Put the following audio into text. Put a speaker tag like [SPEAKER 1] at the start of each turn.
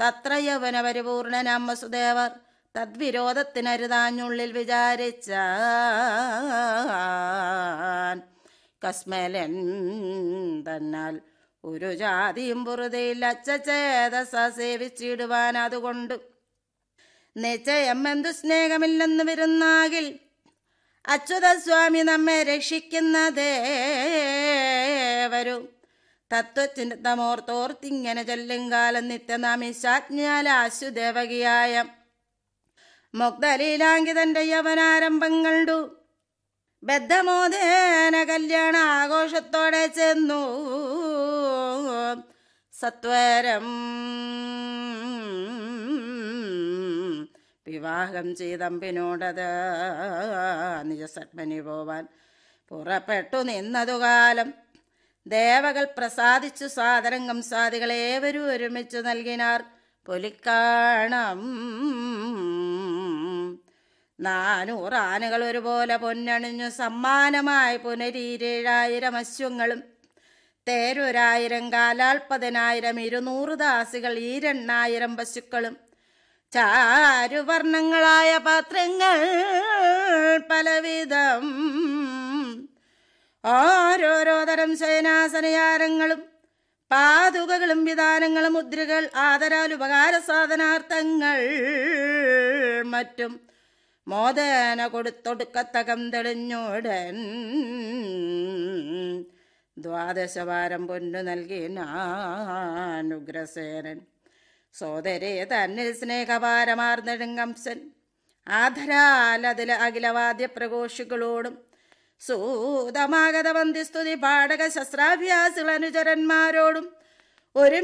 [SPEAKER 1] തത്ര യൗവന പരിപൂർണനാം വസുദേവർ തദ്വിരോധത്തിനരുതാഞ്ഞുള്ളിൽ വിചാരിച്ചാൻ കസ്മലൻ തന്നാൽ ഒരു ജാതിയും പുറതയിൽ അച്ചചേതസ സേവിച്ചിടുവാൻ അതുകൊണ്ട് നിശ്ചയം എന്തു സ്നേഹമില്ലെന്ന് വരുന്നാകിൽ അച്യുതസ്വാമി നമ്മെ രക്ഷിക്കുന്നതേ വരൂ തത്വചിന്തമോർത്തോർത്തിങ്ങനെ ചൊല്ലും കാലം നിത്യനാമിശാജ്ഞാല അശുദേവകിയായ മുഗ്ധലീലാങ്കിതന്റെ യവനാരംഭം കണ്ടു ബദ്ധമോദേന കല്യാണ ആഘോഷത്തോടെ ചെന്നു സത്വരം വിവാഹം ചെയ്തമ്പിനോടത് നിജസത്മനി പോവാൻ പുറപ്പെട്ടു നിന്നതു കാലം ദേവകൾ പ്രസാദിച്ചു സാദരംഗം സാദികളെ ഏവരും ഒരുമിച്ചു നൽകിനാർ പൊലിക്കാണം നാനൂറ് ആനകൾ ഒരുപോലെ പൊന്നണിഞ്ഞു സമ്മാനമായി പുനരീരേഴായിരം അശ്വങ്ങളും തേരൊരായിരം കാലാൽപ്പതിനായിരം ഇരുന്നൂറ് ദാസികൾ ഈരെണ്ണായിരം പശുക്കളും ചാരുവർണ്ണങ്ങളായ പാത്രങ്ങൾ പലവിധം ഓരോരോ തരം ശയനാസനയാരങ്ങളും പാതുകകളും വിധാനങ്ങളും മുദ്രകൾ ആദരാൽ ഉപകാര സാധനാർത്ഥങ്ങൾ മറ്റും മോദന കൊടുത്തൊടുക്കത്തകം തെളിഞ്ഞോടൻ ദ്വാദശവാരം പൊന്നു നൽകിനാനുഗ്രസേനൻ സോദരെ തന്നിൽ സ്നേഹപാരമാർന്നെടുങ്കംസൻ ആധരാൽ അതിൽ അഖിലവാദ്യ പ്രഘോഷികളോടും സൂതമാഗത വന്ദിസ്തുതി പാടക ശസ്ത്രാഭ്യാസികൾ അനുചരന്മാരോടും ഒരു